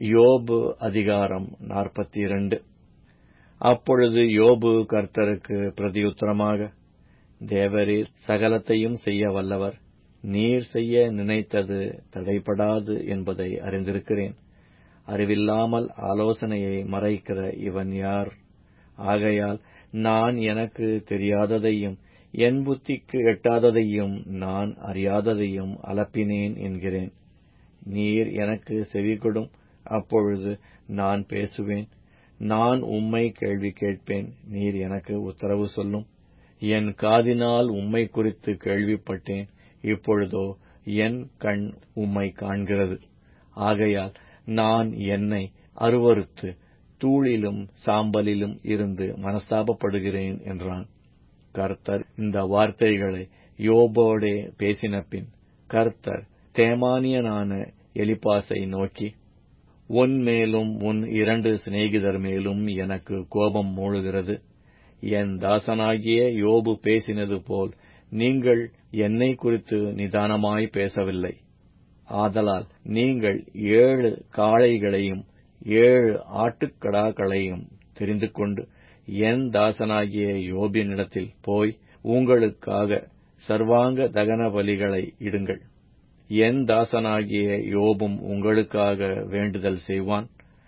யோபு அதிகாரம் நாற்பத்திரண்டு அப்பொழுது யோபு கர்த்தருக்கு பிரதியுத்தரமாக தேவரீர் சகலத்தையும் செய்ய வல்லவர் நீர் செய்ய நினைத்தது தடைபடாது என்பதை அறிந்திருக்கிறேன் அறிவில்லாமல் ஆலோசனையை மறைக்கிற இவன் யார் ஆகையால் நான் எனக்கு தெரியாததையும் என் புத்திக்கு எட்டாததையும் நான் அறியாததையும் அலப்பினேன் என்கிறேன் நீர் எனக்கு செவிகொடும் அப்பொழுது நான் பேசுவேன் நான் உம்மை கேள்வி கேட்பேன் நீர் எனக்கு உத்தரவு சொல்லும் என் காதினால் உம்மை குறித்து கேள்விப்பட்டேன் இப்பொழுதோ என் கண் உம்மை காண்கிறது ஆகையால் நான் என்னை அருவறுத்து தூளிலும் சாம்பலிலும் இருந்து மனஸ்தாபப்படுகிறேன் என்றான் கர்த்தர் இந்த வார்த்தைகளை யோபோடே பேசினபின் கர்த்தர் தேமானியனான எலிப்பாசை நோக்கி உன் மேலும் உன் இரண்டு சிநேகிதர் மேலும் எனக்கு கோபம் மூழுகிறது என் தாசனாகிய யோபு பேசினது போல் நீங்கள் என்னை குறித்து நிதானமாய் பேசவில்லை ஆதலால் நீங்கள் ஏழு காளைகளையும் ஏழு ஆட்டுக்கடாக்களையும் தெரிந்து கொண்டு என் தாசனாகிய யோபினிடத்தில் போய் உங்களுக்காக சர்வாங்க தகன பலிகளை இடுங்கள் என் தாசனாகிய யோபும் உங்களுக்காக வேண்டுதல் செய்வான்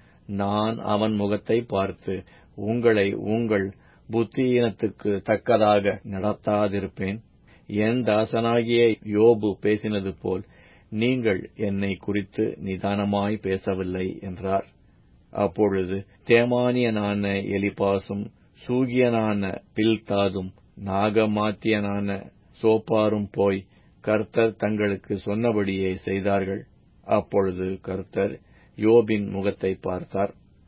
நான் அவன் முகத்தை பார்த்து உங்களை உங்கள் புத்தியினத்துக்கு தக்கதாக நடத்தாதிருப்பேன் என் தாசனாகிய யோபு பேசினது போல் நீங்கள் என்னை குறித்து நிதானமாய் பேசவில்லை என்றார் அப்பொழுது தேமானியனான எலிபாசும் சூகியனான பில்தாதும் நாகமாத்தியனான சோப்பாரும் போய் கர்த்தர் தங்களுக்கு சொன்னபடியே செய்தார்கள் அப்பொழுது கர்த்தர் யோபின் முகத்தை பார்த்தார்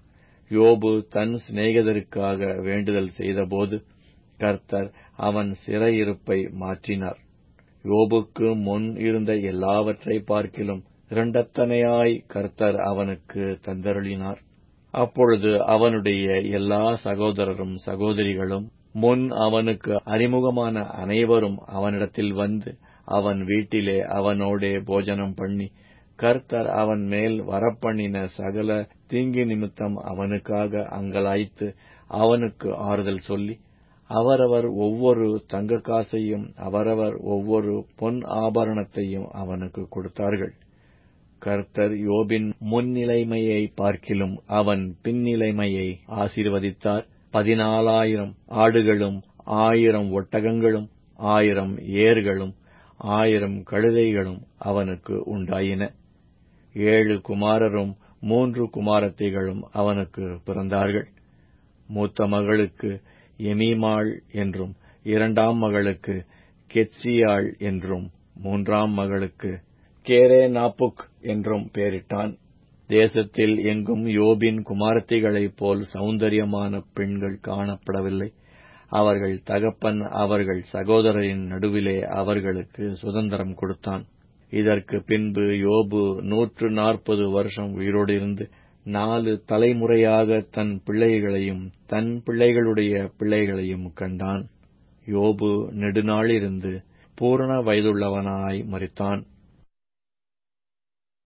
யோபு தன் சிநேகிதருக்காக வேண்டுதல் செய்தபோது கர்த்தர் அவன் சிறையிருப்பை மாற்றினார் யோபுக்கு முன் இருந்த எல்லாவற்றை பார்க்கிலும் இரண்டத்தனையாய் கர்த்தர் அவனுக்கு தந்தருளினார் அப்பொழுது அவனுடைய எல்லா சகோதரரும் சகோதரிகளும் முன் அவனுக்கு அறிமுகமான அனைவரும் அவனிடத்தில் வந்து அவன் வீட்டிலே அவனோடே போஜனம் பண்ணி கர்த்தர் அவன் மேல் வரப்பண்ணின சகல தீங்கு நிமித்தம் அவனுக்காக அங்கலாய்த்து அவனுக்கு ஆறுதல் சொல்லி அவரவர் ஒவ்வொரு தங்க காசையும் அவரவர் ஒவ்வொரு பொன் ஆபரணத்தையும் அவனுக்கு கொடுத்தார்கள் கர்த்தர் யோபின் முன்னிலைமையை பார்க்கிலும் அவன் பின்னிலைமையை ஆசீர்வதித்தார் பதினாலாயிரம் ஆடுகளும் ஆயிரம் ஒட்டகங்களும் ஆயிரம் ஏர்களும் ஆயிரம் கழுதைகளும் அவனுக்கு உண்டாயின ஏழு குமாரரும் மூன்று குமாரத்திகளும் அவனுக்கு பிறந்தார்கள் மூத்த மகளுக்கு எமீமாள் என்றும் இரண்டாம் மகளுக்கு கெட்சியாள் என்றும் மூன்றாம் மகளுக்கு கேரே நாப்புக் என்றும் பெயரிட்டான் தேசத்தில் எங்கும் யோபின் குமாரத்திகளைப் போல் சௌந்தரியமான பெண்கள் காணப்படவில்லை அவர்கள் தகப்பன் அவர்கள் சகோதரரின் நடுவிலே அவர்களுக்கு சுதந்திரம் கொடுத்தான் இதற்கு பின்பு யோபு நூற்று நாற்பது வருஷம் உயிரோடு இருந்து நாலு தலைமுறையாக தன் பிள்ளைகளையும் தன் பிள்ளைகளுடைய பிள்ளைகளையும் கண்டான் யோபு நெடுநாளிருந்து பூரண வயதுள்ளவனாய் மறித்தான்